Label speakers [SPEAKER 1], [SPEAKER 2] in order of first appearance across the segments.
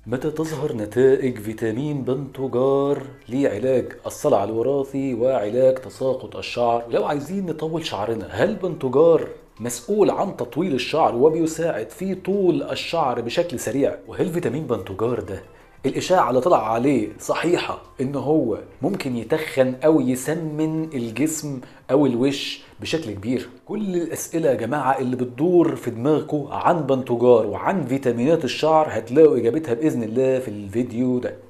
[SPEAKER 1] متى تظهر نتائج فيتامين بنتوجار لعلاج الصلع الوراثي وعلاج تساقط الشعر لو عايزين نطول شعرنا هل بنتوجار مسؤول عن تطويل الشعر وبيساعد في طول الشعر بشكل سريع وهل فيتامين بنتوجار ده الإشاعة اللي طلع عليه صحيحة إن هو ممكن يتخن أو يسمن الجسم أو الوش بشكل كبير كل الأسئلة يا جماعة اللي بتدور في دماغكم عن بنتوجار وعن فيتامينات الشعر هتلاقوا إجابتها بإذن الله في الفيديو ده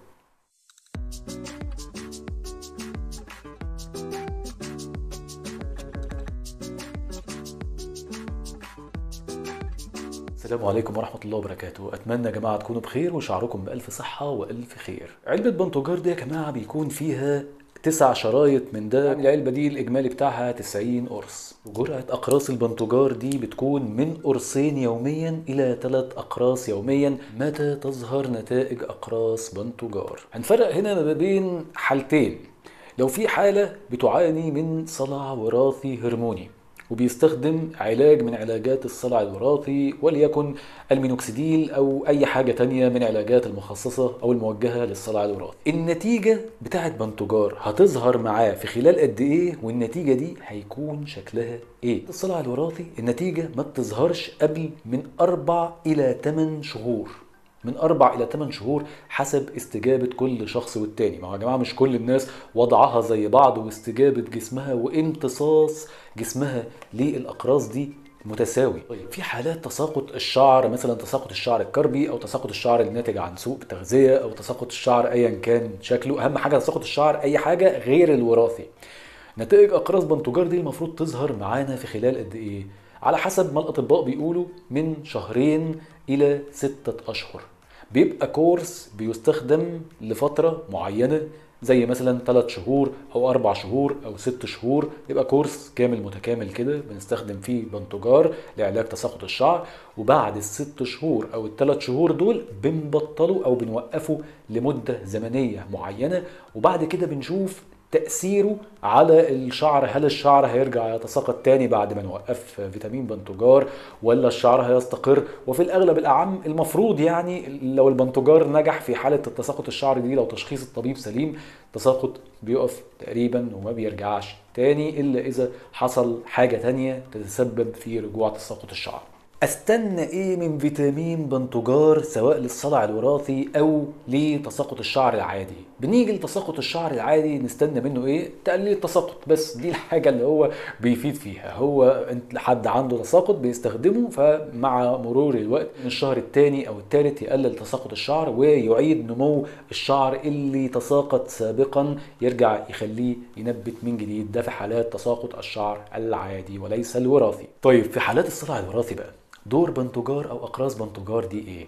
[SPEAKER 1] السلام عليكم ورحمة الله وبركاته أتمنى يا جماعة تكونوا بخير وشعركم بألف صحة وألف خير علبة بنتوجار دي يا جماعة بيكون فيها تسع شرايط من ده العلبة دي الإجمالي بتاعها 90 قرص وجرعة أقراص البنتوجار دي بتكون من قرصين يوميا إلى ثلاث أقراص يوميا متى تظهر نتائج أقراص بنتوجار هنفرق هنا ما بين حالتين لو في حالة بتعاني من صلع وراثي هرموني وبيستخدم علاج من علاجات الصلع الوراثي وليكن المينوكسيديل او اي حاجه تانية من علاجات المخصصه او الموجهه للصلع الوراثي النتيجه بتاعه بنتوجار هتظهر معاه في خلال قد ايه والنتيجه دي هيكون شكلها ايه الصلع الوراثي النتيجه ما بتظهرش قبل من اربع الى 8 شهور من أربع إلى 8 شهور حسب استجابة كل شخص والتاني ما هو يا جماعة مش كل الناس وضعها زي بعض واستجابة جسمها وامتصاص جسمها للأقراص دي متساوي طيب في حالات تساقط الشعر مثلا تساقط الشعر الكربي او تساقط الشعر الناتج عن سوء التغذيه او تساقط الشعر ايا كان شكله اهم حاجه تساقط الشعر اي حاجه غير الوراثي نتائج اقراص بنتوجار دي المفروض تظهر معانا في خلال قد ايه على حسب ما الاطباء بيقولوا من شهرين الى ستة اشهر بيبقى كورس بيستخدم لفترة معينة زي مثلا 3 شهور او 4 شهور او 6 شهور يبقى كورس كامل متكامل كده بنستخدم فيه بنتوجار لعلاج تساقط الشعر وبعد الست شهور او الثلاث شهور دول بنبطله او بنوقفه لمدة زمنية معينة وبعد كده بنشوف تأثيره على الشعر هل الشعر هيرجع يتساقط تاني بعد ما نوقف فيتامين بنتوجار ولا الشعر هيستقر وفي الأغلب الأعم المفروض يعني لو البنتوجار نجح في حالة التساقط الشعر دي لو تشخيص الطبيب سليم التساقط بيقف تقريبا وما بيرجعش تاني إلا إذا حصل حاجة تانية تتسبب في رجوع تساقط الشعر استنى ايه من فيتامين بنتوجار سواء للصلع الوراثي او لتساقط الشعر العادي بنيجي لتساقط الشعر العادي نستنى منه ايه تقليل التساقط بس دي الحاجه اللي هو بيفيد فيها هو انت حد عنده تساقط بيستخدمه فمع مرور الوقت من الشهر الثاني او الثالث يقلل تساقط الشعر ويعيد نمو الشعر اللي تساقط سابقا يرجع يخليه ينبت من جديد ده في حالات تساقط الشعر العادي وليس الوراثي طيب في حالات الصلع الوراثي بقى دور بنتوجار او اقراص بنتوجار دي ايه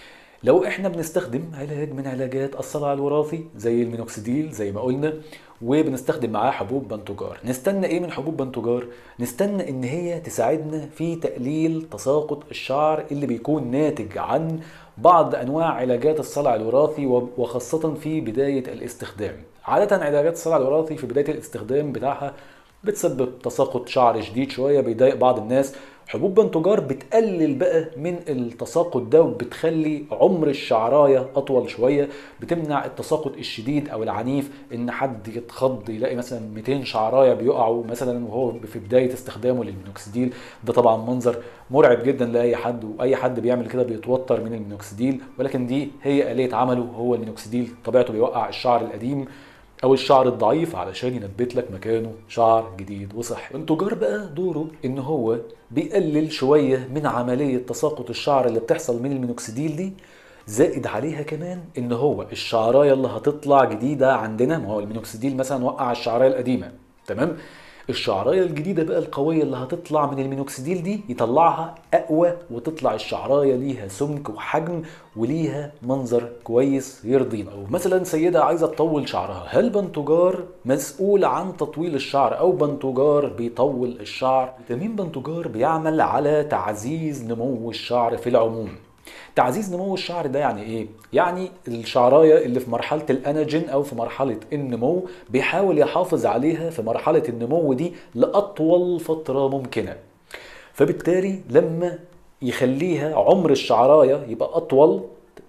[SPEAKER 1] لو احنا بنستخدم علاج من علاجات الصلع الوراثي زي المينوكسيديل زي ما قلنا وبنستخدم معاه حبوب بنتوجار نستنى ايه من حبوب بنتوجار نستنى ان هي تساعدنا في تقليل تساقط الشعر اللي بيكون ناتج عن بعض انواع علاجات الصلع الوراثي وخاصه في بدايه الاستخدام عاده علاجات الصلع الوراثي في بدايه الاستخدام بتاعها بتسبب تساقط شعر شديد شويه بيضايق بعض الناس حبوب بنتوجار بتقلل بقى من التساقط ده وبتخلي عمر الشعرايه اطول شويه بتمنع التساقط الشديد او العنيف ان حد يتخض يلاقي مثلا 200 شعرايه بيقعوا مثلا وهو في بدايه استخدامه للمينوكسيديل ده طبعا منظر مرعب جدا لاي حد واي حد بيعمل كده بيتوتر من المينوكسيديل ولكن دي هي اليه عمله هو المينوكسيديل طبيعته بيوقع الشعر القديم او الشعر الضعيف علشان ينبت لك مكانه شعر جديد وصحي التجار بقى دوره ان هو بيقلل شويه من عمليه تساقط الشعر اللي بتحصل من المينوكسيديل دي زائد عليها كمان ان هو الشعرايه اللي هتطلع جديده عندنا ما هو المينوكسيديل مثلا وقع الشعرايه القديمه تمام الشعرايه الجديده بقى القويه اللي هتطلع من المينوكسيديل دي يطلعها اقوى وتطلع الشعرايه ليها سمك وحجم وليها منظر كويس يرضينا او مثلا سيده عايزه تطول شعرها هل بنتوجار مسؤول عن تطويل الشعر او بنتوجار بيطول الشعر فيتامين بنتوجار بيعمل على تعزيز نمو الشعر في العموم تعزيز نمو الشعر ده يعني ايه؟ يعني الشعرايه اللي في مرحله الاناجين او في مرحله النمو بيحاول يحافظ عليها في مرحله النمو دي لاطول فتره ممكنه. فبالتالي لما يخليها عمر الشعرايه يبقى اطول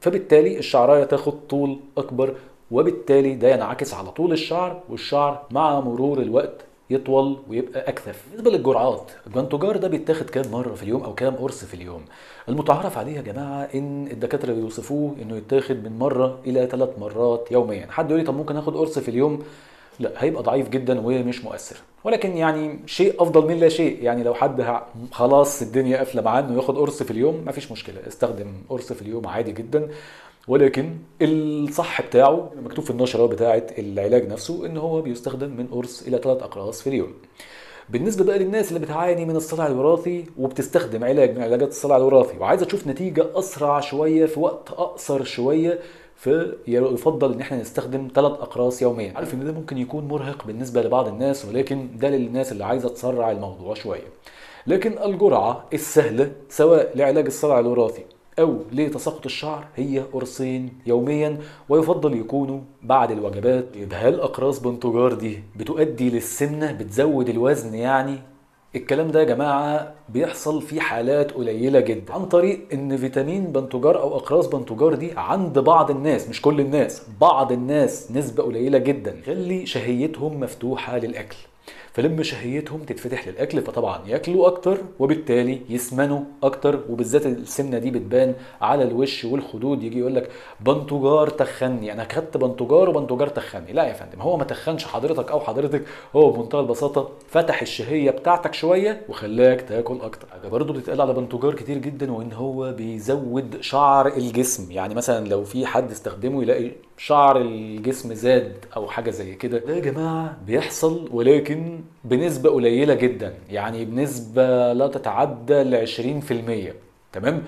[SPEAKER 1] فبالتالي الشعرايه تاخد طول اكبر وبالتالي ده ينعكس على طول الشعر والشعر مع مرور الوقت يطول ويبقى اكثف بالنسبه للجرعات البنتوجار ده بيتاخد كام مره في اليوم او كام قرص في اليوم المتعارف عليه يا جماعه ان الدكاتره بيوصفوه انه يتاخد من مره الى ثلاث مرات يوميا حد يقول لي طب ممكن اخد قرص في اليوم لا هيبقى ضعيف جدا ومش مؤثر ولكن يعني شيء افضل من لا شيء يعني لو حد خلاص الدنيا قافله معاه انه ياخد قرص في اليوم مفيش مشكله استخدم قرص في اليوم عادي جدا ولكن الصح بتاعه مكتوب في النشره بتاعه العلاج نفسه ان هو بيستخدم من قرص الى ثلاث اقراص في اليوم بالنسبه بقى للناس اللي بتعاني من الصلع الوراثي وبتستخدم علاج من علاجات الصلع الوراثي وعايزه تشوف نتيجه اسرع شويه في وقت اقصر شويه فيفضل ان احنا نستخدم ثلاث اقراص يوميا عارف ان ده ممكن يكون مرهق بالنسبه لبعض الناس ولكن ده للناس اللي عايزه تسرع الموضوع شويه لكن الجرعه السهله سواء لعلاج الصلع الوراثي أو لتساقط الشعر هي قرصين يوميا ويفضل يكونوا بعد الوجبات يبقى هل أقراص بنتجار دي بتؤدي للسمنة بتزود الوزن يعني الكلام ده يا جماعة بيحصل في حالات قليلة جدا عن طريق ان فيتامين بنتجار او اقراص بنتجار دي عند بعض الناس مش كل الناس بعض الناس نسبة قليلة جدا خلي شهيتهم مفتوحة للاكل فلما شهيتهم تتفتح للاكل فطبعا ياكلوا اكتر وبالتالي يسمنوا اكتر وبالذات السمنه دي بتبان على الوش والخدود يجي يقول لك بنتجار تخني انا خدت بنتجار وبنتجار تخني لا يا فندم هو ما تخنش حضرتك او حضرتك هو بمنتهى البساطه فتح الشهيه بتاعتك شويه وخلاك تاكل اكتر حاجه برضه بتتقال على بنتجار كتير جدا وان هو بيزود شعر الجسم يعني مثلا لو في حد استخدمه يلاقي شعر الجسم زاد او حاجه زي كده ده يا جماعه بيحصل ولكن بنسبه قليله جدا يعني بنسبه لا تتعدى ل 20% تمام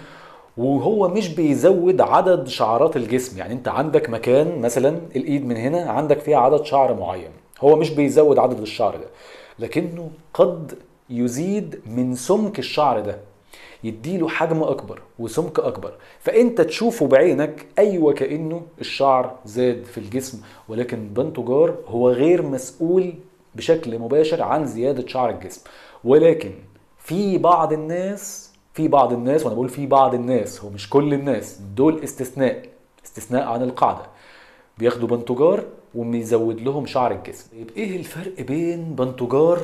[SPEAKER 1] وهو مش بيزود عدد شعرات الجسم يعني انت عندك مكان مثلا الايد من هنا عندك فيها عدد شعر معين هو مش بيزود عدد الشعر ده لكنه قد يزيد من سمك الشعر ده يديله حجم اكبر وسمك اكبر فانت تشوفه بعينك ايوه كانه الشعر زاد في الجسم ولكن بنتجار هو غير مسؤول بشكل مباشر عن زياده شعر الجسم ولكن في بعض الناس في بعض الناس وانا بقول في بعض الناس هو مش كل الناس دول استثناء استثناء عن القاعده بياخدوا بنتجار وبيزود لهم شعر الجسم طيب ايه الفرق بين بنتجار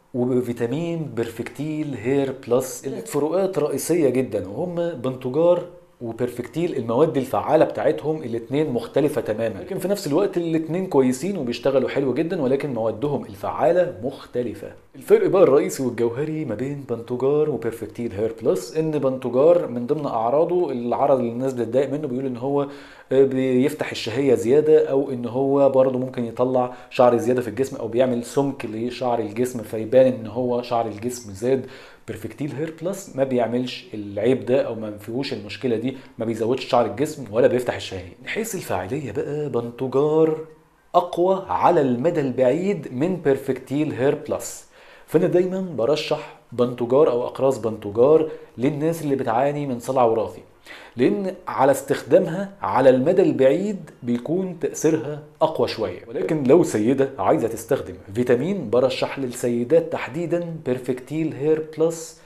[SPEAKER 1] وفيتامين بيرفكتيل هير بلس الفروقات رئيسيه جدا وهم بنتجار وبرفكتيل المواد الفعالة بتاعتهم الاتنين مختلفة تماما لكن في نفس الوقت الاتنين كويسين وبيشتغلوا حلو جدا ولكن موادهم الفعالة مختلفة الفرق بقى الرئيسي والجوهري ما بين بنتوجار وبرفكتيل هير بلس ان بنتوجار من ضمن اعراضه العرض اللي الناس بتضايق منه بيقول ان هو بيفتح الشهية زيادة او ان هو برضه ممكن يطلع شعر زيادة في الجسم او بيعمل سمك لشعر الجسم فيبان ان هو شعر الجسم زاد بيرفكتيل هير بلس ما بيعملش العيب ده او ما فيهوش المشكله دي ما بيزودش شعر الجسم ولا بيفتح الشهيه من حيث الفاعليه بقى بنتجار اقوى على المدى البعيد من بيرفكتيل هير بلس فانا دايما برشح بنتجار او اقراص بنتجار للناس اللي بتعاني من صلع وراثي لان على استخدامها على المدى البعيد بيكون تاثيرها اقوى شويه ولكن لو سيده عايزه تستخدم فيتامين برشح للسيدات تحديدا بيرفكتيل هير بلس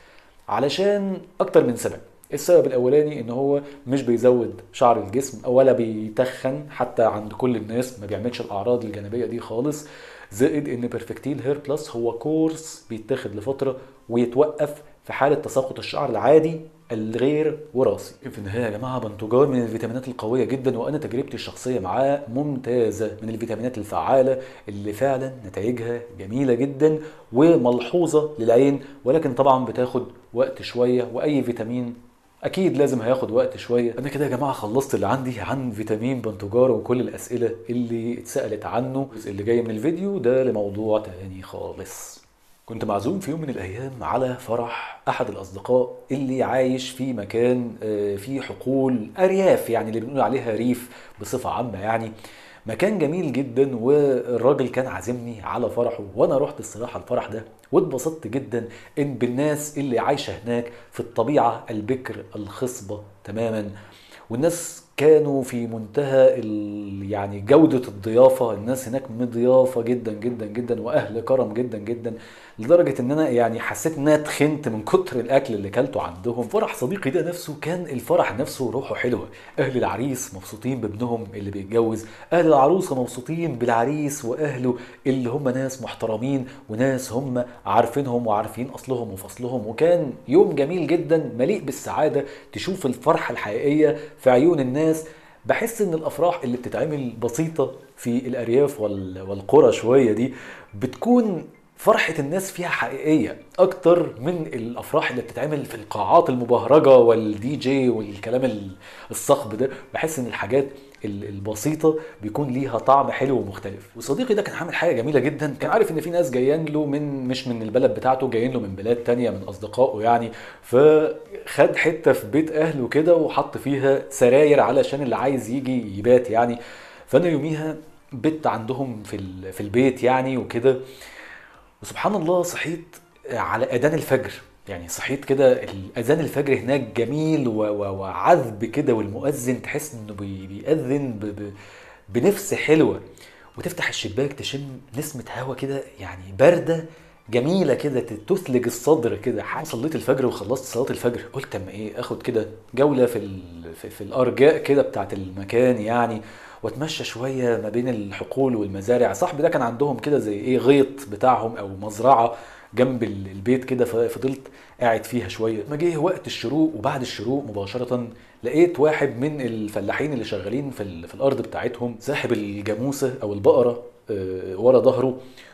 [SPEAKER 1] علشان اكتر من سبب السبب الاولاني ان هو مش بيزود شعر الجسم ولا بيتخن حتى عند كل الناس ما بيعملش الاعراض الجانبيه دي خالص زائد ان بيرفكتيل هير بلس هو كورس بيتاخد لفتره ويتوقف في حاله تساقط الشعر العادي الغير وراثي في النهايه يا جماعه بنتجار من الفيتامينات القويه جدا وانا تجربتي الشخصيه معاه ممتازه من الفيتامينات الفعاله اللي فعلا نتائجها جميله جدا وملحوظه للعين ولكن طبعا بتاخد وقت شويه واي فيتامين اكيد لازم هياخد وقت شويه انا كده يا جماعه خلصت اللي عندي عن فيتامين بنتجار وكل الاسئله اللي اتسالت عنه الجزء اللي جاي من الفيديو ده لموضوع تاني خالص كنت معزوم في يوم من الايام على فرح احد الاصدقاء اللي عايش في مكان فيه حقول ارياف يعني اللي بنقول عليها ريف بصفه عامه يعني مكان جميل جدا والراجل كان عازمني على فرحه وانا رحت الصراحه الفرح ده واتبسطت جدا ان بالناس اللي عايشه هناك في الطبيعه البكر الخصبه تماما والناس كانوا في منتهى ال... يعني جودة الضيافة الناس هناك مضيافة جدا جدا جدا واهل كرم جدا جدا لدرجة ان انا يعني حسيت ان انا اتخنت من كتر الاكل اللي كلته عندهم فرح صديقي ده نفسه كان الفرح نفسه روحه حلوة اهل العريس مبسوطين بابنهم اللي بيتجوز اهل العروسة مبسوطين بالعريس واهله اللي هم ناس محترمين وناس هم عارفينهم وعارفين اصلهم وفصلهم وكان يوم جميل جدا مليء بالسعادة تشوف الفرحة الحقيقية في عيون الناس بحس ان الافراح اللي بتتعمل بسيطة في الارياف وال- والقرى شوية دي بتكون فرحة الناس فيها حقيقية أكتر من الأفراح اللي بتتعمل في القاعات المبهرجة والدي جي والكلام ال- الصخب ده بحس إن الحاجات ال- البسيطة بيكون ليها طعم حلو ومختلف وصديقي ده كان عامل حاجة جميلة جدا كان عارف إن في ناس جايين له من مش من البلد بتاعته جايين له من بلاد تانية من أصدقائه يعني فخد حتة في بيت أهله كده وحط فيها سراير علشان اللي عايز يجي يبات يعني فأنا يوميها بت عندهم في ال- في البيت يعني وكده وسبحان الله صحيت على اذان الفجر يعني صحيت كده اذان الفجر هناك جميل و- و- وعذب كده والمؤذن تحس انه بي- بيأذن ب- ب- بنفس حلوه وتفتح الشباك تشم نسمه هوا كده يعني بارده جميله كده تثلج الصدر كده ح- صليت الفجر وخلصت صلاه الفجر قلت اما ايه اخد كده جوله في ال- في, في الارجاء كده بتاعت المكان يعني واتمشى شويه ما بين الحقول والمزارع صاحبي ده كان عندهم كده زي ايه غيط بتاعهم او مزرعه جنب ال- البيت كده ففضلت قاعد فيها شويه ما جه وقت الشروق وبعد الشروق مباشره لقيت واحد من الفلاحين اللي شغالين في, ال- في الارض بتاعتهم ساحب الجاموسه او البقره آه، ورا ظهره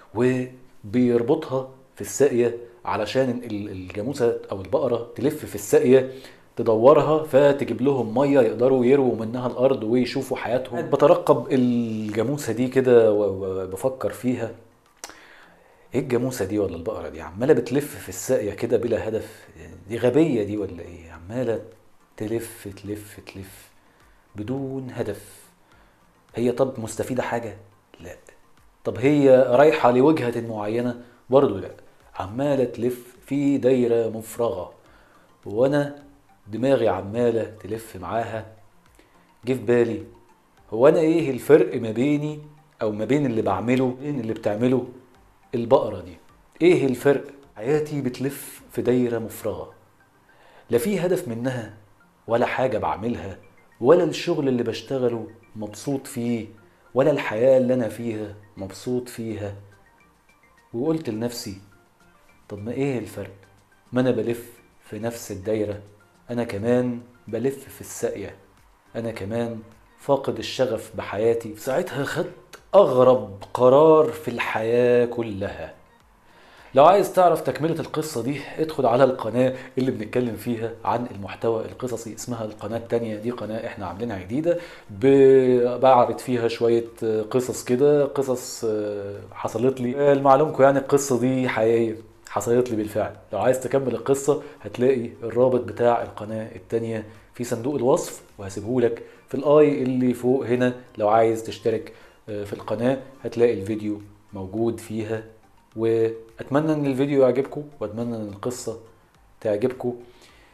[SPEAKER 1] وبيربطها في الساقيه علشان ال- الجاموسه او البقره تلف في الساقيه تدورها فتجيب لهم ميه يقدروا يرووا منها الارض ويشوفوا حياتهم بترقب الجاموسه دي كده و- وبفكر فيها ايه الجاموسه دي ولا البقره دي عماله بتلف في الساقيه كده بلا هدف دي غبيه دي ولا ايه عماله تلف تلف تلف بدون هدف هي طب مستفيده حاجه لا طب هي رايحه لوجهه معينه برضه لا عماله تلف في دايره مفرغه وانا دماغي عماله تلف معاها جه في بالي هو انا ايه الفرق ما بيني او ما بين اللي بعمله بين اللي بتعمله البقرة دي ايه الفرق حياتي بتلف في دايرة مفرغة لا في هدف منها ولا حاجة بعملها ولا الشغل اللي بشتغله مبسوط فيه ولا الحياة اللي أنا فيها مبسوط فيها وقلت لنفسي طب ما ايه الفرق ما أنا بلف في نفس الدايرة أنا كمان بلف في الساقية أنا كمان فاقد الشغف بحياتي في ساعتها خدت أغرب قرار في الحياة كلها لو عايز تعرف تكملة القصة دي ادخل على القناة اللي بنتكلم فيها عن المحتوى القصصي اسمها القناة التانية دي قناة احنا عاملينها جديدة ب- بعرض فيها شوية قصص كده قصص آه، حصلت لي المعلومكم يعني القصة دي حقيقية حصلت لي بالفعل لو عايز تكمل القصة هتلاقي الرابط بتاع القناة التانية في صندوق الوصف وهسيبهولك في الاي اللي فوق هنا لو عايز تشترك آه، في القناة هتلاقي الفيديو موجود فيها واتمنى ان الفيديو يعجبكم واتمنى ان القصة تعجبكم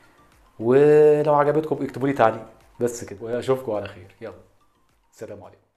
[SPEAKER 1] ولو عجبتكم اكتبوا لي تعليق بس كده واشوفكم على خير يلا سلام عليكم